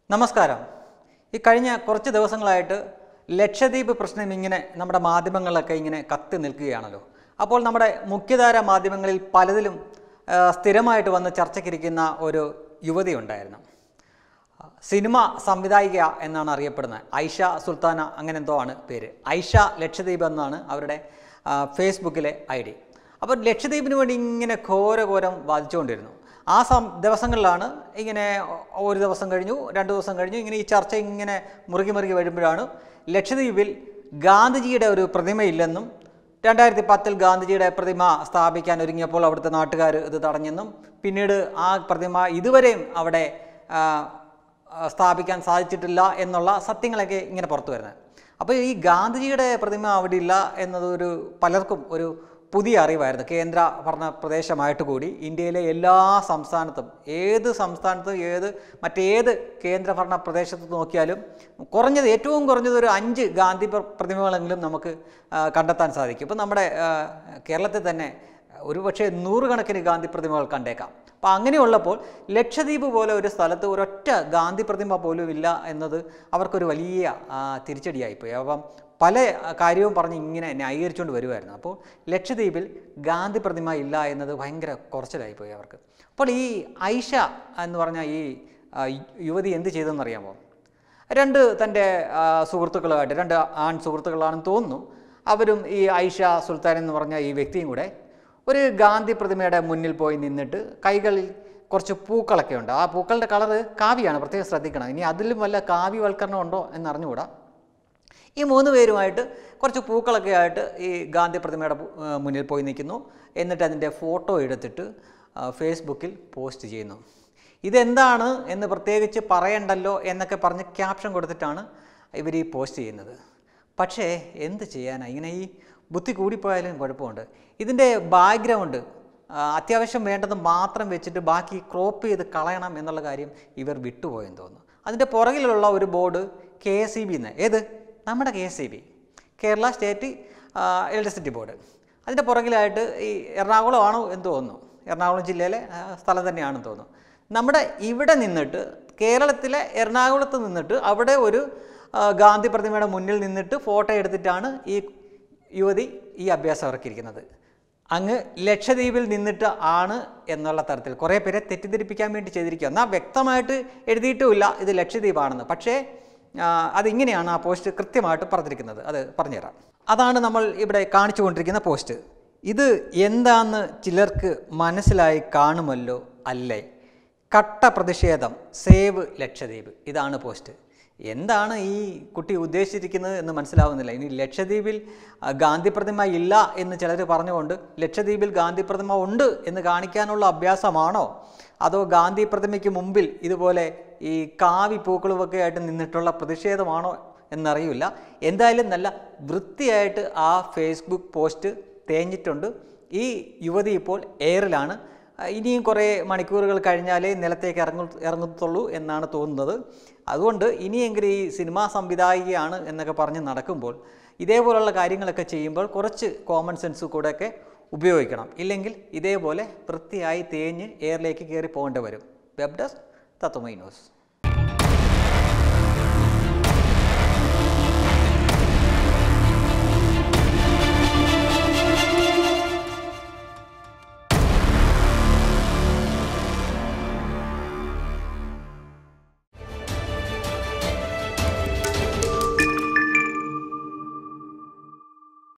നമസ്കാരം ഈ കഴിഞ്ഞ കുറച്ച് ദിവസങ്ങളായിട്ട് ലക്ഷദ്വീപ് പ്രശ്നം ഇങ്ങനെ നമ്മുടെ മാധ്യമങ്ങളിലൊക്കെ ഇങ്ങനെ കത്തി നിൽക്കുകയാണല്ലോ അപ്പോൾ നമ്മുടെ മുഖ്യധാര മാധ്യമങ്ങളിൽ പലതിലും ആ, സ്ഥിരമായിട്ട് വന്ന് ചർച്ചയ്ക്കിരിക്കുന്ന ഒരു യുവതി ഉണ്ടായിരുന്നു സിനിമ സംവിധായിക എന്നാണ് അറിയപ്പെടുന്നത് ഐഷ സുൽത്താന അങ്ങനെ എന്തോ ആണ് പേര് ഐഷ ലക്ഷദ്വീപ് എന്നാണ് അവരുടെ ആ, ഫേസ്ബുക്കിലെ ഐ ഡി അപ്പോൾ ലക്ഷദ്വീപിന് വേണ്ടി ഇങ്ങനെ ഘോരഘോരം വാദിച്ചുകൊണ്ടിരുന്നു ആ സം ദിവസങ്ങളിലാണ് ഇങ്ങനെ ഒ- ഒരു ദിവസം കഴിഞ്ഞു രണ്ട് ദിവസം കഴിഞ്ഞു ഇങ്ങനെ ഈ ചർച്ച ഇങ്ങനെ മുറുകി മുറുകി വരുമ്പോഴാണ് ലക്ഷദ്വീപിൽ ഗാന്ധിജിയുടെ ഒരു പ്രതിമയില്ലെന്നും രണ്ടായിരത്തി പത്തിൽ ഗാന്ധിജിയുടെ പ്രതിമ സ്ഥാപിക്കാൻ ഒരുങ്ങിയപ്പോൾ അവിടുത്തെ നാട്ടുകാർ ഇത് തടഞ്ഞെന്നും പിന്നീട് ആ പ്രതിമ ഇതുവരെയും അവിടെ ആ, ആ, സ്ഥാപിക്കാൻ സാധിച്ചിട്ടില്ല എന്നുള്ള സത്യങ്ങളൊക്കെ ഇങ്ങനെ പുറത്തു വരുന്നത് അപ്പോൾ ഈ ഗാന്ധിജിയുടെ പ്രതിമ അവിടെ ഇല്ല എന്നത് ഒരു പലർക്കും ഒരു പുതിയ അറിവായിരുന്നു കേന്ദ്ര ഭരണ പ്രദേശമായിട്ട് കൂടി ഇന്ത്യയിലെ എല്ലാ സംസ്ഥാനത്തും ഏത് സംസ്ഥാനത്തും ഏത് മറ്റേത് കേന്ദ്ര ഭരണ പ്രദേശത്ത് നോക്കിയാലും കുറഞ്ഞത് ഏറ്റവും കുറഞ്ഞത് ഒരു അഞ്ച് ഗാന്ധി പ്ര- പ്രതിമകളെങ്കിലും നമുക്ക് ആ, കണ്ടെത്താൻ സാധിക്കും ഇപ്പം നമ്മുടെ ആ, കേരളത്തിൽ തന്നെ ഒരു പക്ഷേ നൂറുകണക്കിന് ഗാന്ധി പ്രതിമകൾ കണ്ടേക്കാം അപ്പം അങ്ങനെയുള്ളപ്പോൾ ലക്ഷദ്വീപ് പോലെ ഒരു സ്ഥലത്ത് ഒരൊറ്റ ഗാന്ധി പ്രതിമ പോലും ഇല്ല എന്നത് അവർക്കൊരു വലിയ ആ, തിരിച്ചടിയായിപ്പോയി അപ്പം പല ആ, കാര്യവും പറഞ്ഞ് ഇങ്ങനെ ന്യായീകരിച്ചുകൊണ്ട് വരുമായിരുന്നു അപ്പോൾ ലക്ഷദ്വീപിൽ ഗാന്ധി പ്രതിമ ഇല്ല എന്നത് ഭയങ്കര കുറച്ചിലായിപ്പോയി അവർക്ക് അപ്പോൾ ഈ ഐഷ എന്ന് പറഞ്ഞ ഈ ആ, യുവതി എന്ത് ചെയ്തെന്നറിയാമോ രണ്ട് തൻ്റെ ആ, സുഹൃത്തുക്കളുമായിട്ട് രണ്ട് ആൺ സുഹൃത്തുക്കളാണെന്ന് തോന്നുന്നു അവരും ഈ ഐഷ സുൽത്താൻ എന്ന് പറഞ്ഞ ഈ വ്യക്തിയും കൂടെ ഒരു ഗാന്ധി പ്രതിമയുടെ മുന്നിൽ പോയി നിന്നിട്ട് കൈകളിൽ കുറച്ച് പൂക്കളൊക്കെ ഉണ്ട് ആ പൂക്കളുടെ കളറ് കാവിയാണ് പ്രത്യേകം ശ്രദ്ധിക്കണം ഇനി അതിലും വല്ല കാവ്യവൽക്കരണം ഉണ്ടോ എന്ന് അറിഞ്ഞുകൂടാ ഈ മൂന്ന് പേരുമായിട്ട് കുറച്ച് പൂക്കളൊക്കെ ആയിട്ട് ഈ ഗാന്ധി പ്രതിമയുടെ പു- ആ, മുന്നിൽ പോയി നിൽക്കുന്നു എന്നിട്ട് അതിൻ്റെ ഫോട്ടോ എടുത്തിട്ട് ആ, ഫേസ്ബുക്കിൽ പോസ്റ്റ് ചെയ്യുന്നു ഇതെന്താണ് എന്ന് പ്രത്യേകിച്ച് പറയണ്ടല്ലോ എന്നൊക്കെ പറഞ്ഞ് ക്യാപ്ഷൻ കൊടുത്തിട്ടാണ് ഇവർ ഈ പോസ്റ്റ് ചെയ്യുന്നത് പക്ഷേ എന്ത് ചെയ്യാനാണ് ഇങ്ങനെ ഈ ബുദ്ധി കൂടിപ്പോയാലും കുഴപ്പമുണ്ട് ഇതിൻ്റെ ബാക്ക്ഗ്രൗണ്ട് അത്യാവശ്യം വേണ്ടത് മാത്രം വെച്ചിട്ട് ബാക്കി ക്രോപ്പ് ചെയ്ത് കളയണം എന്നുള്ള കാര്യം ഇവർ വിട്ടുപോയെന്ന് തോന്നുന്നു അതിൻ്റെ പുറകിലുള്ള ഒരു board K S E B എന്ന് ഏത് നമ്മുടെ K S E B Kerala state electricity board അതിൻ്റെ പുറകിലായിട്ട് ഈ എറണാകുളമാണോ എന്ന് തോന്നുന്നു എറണാകുളം ജില്ലയിലെ ആ, സ്ഥലം തന്നെയാണെന്ന് തോന്നുന്നു നമ്മുടെ ഇവിടെ നിന്നിട്ട് കേരളത്തിലെ എറണാകുളത്ത് നിന്നിട്ട് അവിടെ ഒരു ആ, ഗാന്ധി പ്രതിമയുടെ മുന്നിൽ നിന്നിട്ട് ഫോട്ടോ എടുത്തിട്ടാണ് ഈ യുവതി ഈ അഭ്യാസം ഇറക്കിയിരിക്കുന്നത് അങ്ങ് ലക്ഷദ്വീപിൽ നിന്നിട്ട് ആണ് എന്നുള്ള തരത്തിൽ കുറേ പേരെ തെറ്റിദ്ധരിപ്പിക്കാൻ വേണ്ടി ചെയ്തിരിക്കുക എന്നാൽ വ്യക്തമായിട്ട് എഴുതിയിട്ടുമില്ല ഇത് ലക്ഷദ്വീപാണെന്ന് പക്ഷേ ആ, അതിങ്ങനെയാണ് ആ പോസ്റ്റ് കൃത്യമായിട്ട് പറഞ്ഞിരിക്കുന്നത് അത് പറഞ്ഞുതരാം അതാണ് നമ്മൾ ഇവിടെ കാണിച്ചു കൊണ്ടിരിക്കുന്ന പോസ്റ്റ് ഇത് എന്താന്ന് ചിലർക്ക് മനസ്സിലായി കാണുമല്ലോ അല്ലേ കട്ട പ്രതിഷേധം സേവ് ലക്ഷദ്വീപ് ഇതാണ് പോസ്റ്റ് എന്താണ് ഈ കുട്ടി ഉദ്ദേശിച്ചിരിക്കുന്നത് എന്ന് മനസ്സിലാവുന്നില്ല ഇനി ലക്ഷദ്വീപിൽ ആ, ഗാന്ധി പ്രതിമ ഇല്ല എന്ന് ചിലർ പറഞ്ഞുകൊണ്ട് ലക്ഷദ്വീപിൽ ഗാന്ധി പ്രതിമ ഉണ്ട് എന്ന് കാണിക്കാനുള്ള അഭ്യാസമാണോ അതോ ഗാന്ധി പ്രതിമയ്ക്ക് മുമ്പിൽ ഇതുപോലെ ഈ കാവി പൂക്കളുമൊക്കെ ആയിട്ട് നിന്നിട്ടുള്ള പ്രതിഷേധമാണോ എന്നറിയില്ല എന്തായാലും നല്ല വൃത്തിയായിട്ട് ആ ഫേസ്ബുക്ക് പോസ്റ്റ് തേഞ്ഞിട്ടുണ്ട് ഈ യുവതി ഇപ്പോൾ എയറിലാണ് ആ, ഇനിയും കുറേ മണിക്കൂറുകൾ കഴിഞ്ഞാലേ നിലത്തേക്ക് ഇറങ്ങു ഇറങ്ങത്തുള്ളൂ എന്നാണ് തോന്നുന്നത് അതുകൊണ്ട് ഇനിയെങ്കിലും ഈ സിനിമാ സംവിധായികയാണ് എന്നൊക്കെ പറഞ്ഞ് നടക്കുമ്പോൾ ഇതേപോലുള്ള കാര്യങ്ങളൊക്കെ ചെയ്യുമ്പോൾ കുറച്ച് കോമൺ സെൻസ് കൂടെയൊക്കെ ഉപയോഗിക്കണം ഇല്ലെങ്കിൽ ഇതേപോലെ വൃത്തിയായി തേഞ്ഞ് എയറിലേക്ക് കയറി പോകേണ്ടി വരും വെബ് ഡെസ്ക് തത്വമൈ ന്യൂസ്